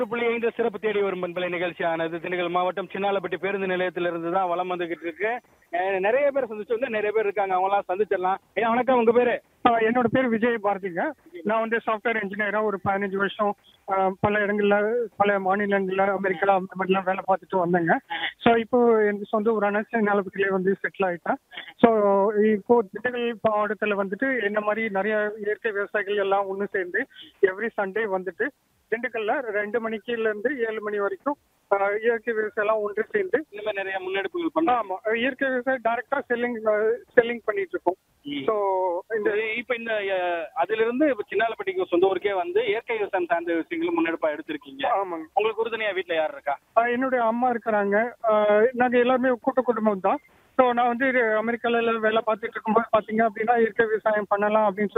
புள்ளி ஐந்து சிறப்பு தேடி வரும் பண்பலை நிகழ்ச்சியானது திண்டுக்கல் மாவட்டம் சின்னாலப்பட்டி பேருந்து நிலையத்திலிருந்து தான் வலம் வந்துகிட்டு இருக்கு அஹ் நிறைய பேர் சந்திச்சு வந்து நிறைய பேர் இருக்காங்க அவங்களாம் சந்திச்சிடலாம் ஐயா வணக்கம் உங்க பேரு ஆ, என்னோட பேர் விஜய் பாரதிங்க நான் வந்து சாஃப்ட்வேர் இன்ஜினியரா ஒரு பதினஞ்சு வருஷம் ஆ, பல இடங்கள்ல பல மாநிலங்கள்ல அமெரிக்கா அந்த மாதிரிலாம் வேலை பார்த்துட்டு வந்தேங்க ஸோ இப்போ என் சொந்த ஊரான நிலப்பட்டிலே வந்து செட்டில் ஆயிட்டேன் ஸோ இப்போ திண்டுக்கல் மாவட்டத்தில் வந்துட்டு என்ன மாதிரி நிறைய இயற்கை விவசாயிகள் எல்லாம் ஒன்று சேர்ந்து எவ்ரி சண்டே வந்துட்டு திண்டுக்கல்ல ரெண்டு மணிக்குல இருந்து ஏழு மணி வரைக்கும் ஆ, இயற்கை விவசாயம் எல்லாம் ஒன்று சேர்ந்து இந்த மாதிரி நிறைய முன்னெடுப்புகள் பண்றோம் ஆமா இயற்கை விவசாயம் டைரக்டா செல்லிங் செல்லிங் பண்ணிட்டு இருக்கோம் ஸோ இந்த இப்ப இந்த அஹ், அதுல இருந்து இப்ப சின்னாலப்பட்டிக்கு சொந்த ஊருக்கே வந்து இயற்கை விவசாயம் சார்ந்த விஷயங்களும் முன்னெடுப்பா எடுத்திருக்கீங்க ஆமாங்க உங்களுக்கு உறுதுணையா வீட்டுல யார் இருக்கா ஆஹ் என்னுடைய அம்மா இருக்கிறாங்க ஆஹ் நாங்க எல்லாருமே கூட்டு குடும்பம் தான் ஸோ நான் வந்து இது அமெரிக்கால எல்லாம் வேலை பார்த்துட்டு இருக்கும்போது பாத்தீங்க அப்படின்னா இயற்கை விவசாயம் பண்ணலாம் அப்படின்னு சொல்லி